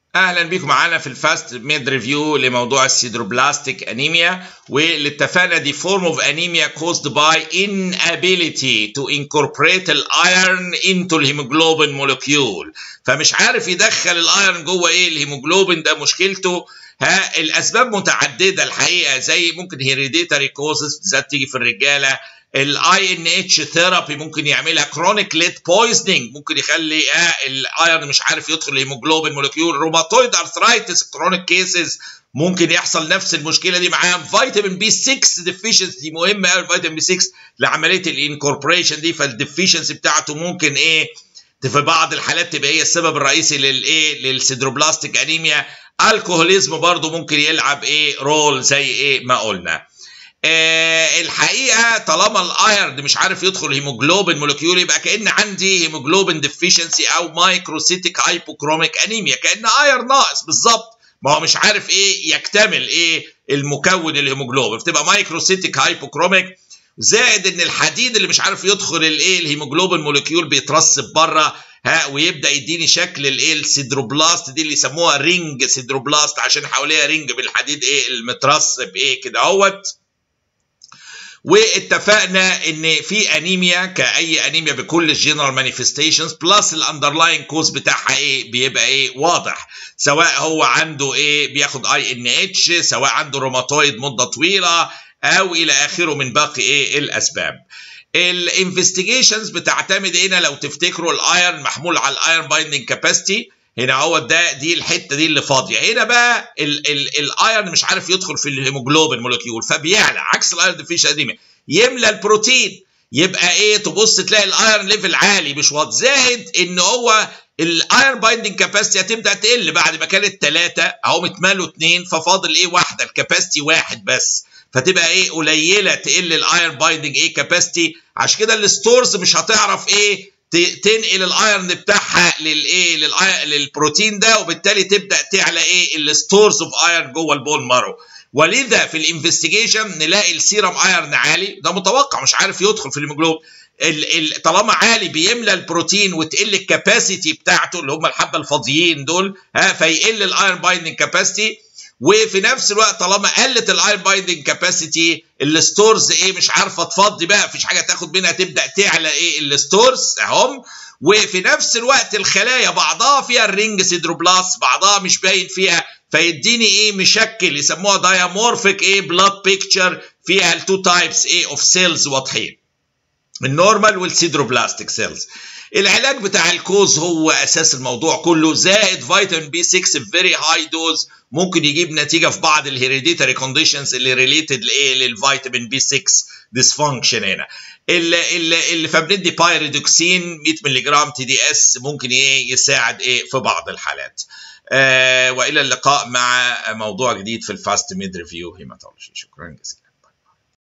اهلا بيكم معانا في الفاست ميد ريفيو لموضوع السيدروبلاستيك انيميا واللي اتفقنا دي فورم اوف انيميا caused by inability to incorporate الايرن into الهيموجلوبين molecule فمش عارف يدخل الايرن جوه ايه الهيموجلوبين ده مشكلته ها الاسباب متعدده الحقيقه زي ممكن هيريديتاري كوزز بالذات تيجي في الرجاله الاي ان اتش ثيرابي ممكن يعملها كرونيك ليد بويزنينج ممكن يخلي آه الايرن مش عارف يدخل الهيموجلوبين مولكيول روماتويد ارثرايتس كرونيك كيسز ممكن يحصل نفس المشكله دي معاهم فيتامين بي 6 ديفيشنسي مهمه قوي الفيتامين بي 6 لعمليه الانكوربريشن دي فالديفيشنسي بتاعته ممكن ايه في بعض الحالات تبقى هي السبب الرئيسي للايه للسيدروبلاستيك انيميا الكحوليزم برضو ممكن يلعب ايه رول زي ايه ما قلنا آه الحقيقه طالما الايرن مش عارف يدخل هيموجلوبين مولكيول يبقى كان عندي هيموجلوبين ديفيشنسي او مايكروسيتيك هايبوكروميك انيميا كان ايرن ناقص بالظبط ما هو مش عارف ايه يكتمل ايه المكون الهيموجلوبين بتبقى مايكروسيتيك هايبوكروميك زائد ان الحديد اللي مش عارف يدخل الايه الهيموجلوبين مولكيول بيترسب بره ها ويبدا يديني شكل الايه السيدروبلاست دي اللي يسموها رينج سيدروبلاست عشان حواليها رينج بالحديد ايه المترسب ايه كده اهوت واتفقنا ان في انيميا كاي انيميا بكل الجنرال مانيفستيشنز بلس الاندرلاين كوز بتاعها ايه بيبقى ايه واضح سواء هو عنده ايه بياخد اي ان اتش سواء عنده روماتويد مده طويله او الى اخره من باقي ايه الاسباب الانفستيجيشنز بتعتمد هنا لو تفتكروا الايرن محمول على الايرن بايندنج كاباسيتي هنا هو ده دي الحته دي اللي فاضيه هنا بقى الايرن مش عارف يدخل في الهيموجلوبين مولكيول فبيعلى عكس الايرن ديفيش انيميا يملى البروتين يبقى ايه تبص تلاقي الايرن ليفل عالي مش واضح زائد ان هو الايرن بايندنج كاباسيتي هتبدا تقل بعد ما كانت ثلاثه اهو اتملوا اثنين ففاضل ايه واحده الكاباسيتي واحد بس فتبقى ايه قليله تقل الايرن بايندنج ايه كاباسيتي عشان كده الستورز مش هتعرف ايه تنقل الايرن بتاعها للايه للبروتين ده وبالتالي تبدا تعلى ايه الستورز اوف ايرن جوه البون مارو ولذا في الانفستيجيشن نلاقي السيرم ايرن عالي ده متوقع مش عارف يدخل في الهيموجلوبين طالما عالي بيملى البروتين وتقل الكاباسيتي بتاعته اللي هم الحبه الفاضيين دول ها فيقل الايرن بايندنج كاباسيتي وفي نفس الوقت طالما قلت الايرن بايندنج كاباسيتي الستورز ايه مش عارفه تفضي بقى مفيش حاجه تاخد منها تبدا تعلى ايه الستورز اهم وفي نفس الوقت الخلايا بعضها فيها الرينج سيدروبلاست بعضها مش باين فيها فيديني ايه مشكل يسموها دايامورفيك ايه بلاد بيكتشر فيها التو تايبس ايه اوف سيلز واضحين النورمال والسيدروبلاستيك سيلز العلاج بتاع الكوز هو اساس الموضوع كله زائد فيتامين بي 6 فيري هاي دوز ممكن يجيب نتيجه في بعض الهيريديتاري كونديشنز اللي ريليتد لايه للفيتامين بي 6 ديسفانكشن هنا اللي اللي فبندي بايريدوكسين 100 مللي جرام تي دي اس ممكن ايه يساعد ايه في بعض الحالات آه والى اللقاء مع موضوع جديد في الفاست ميد ريفيو هيماتولوجي شكرا جزيلا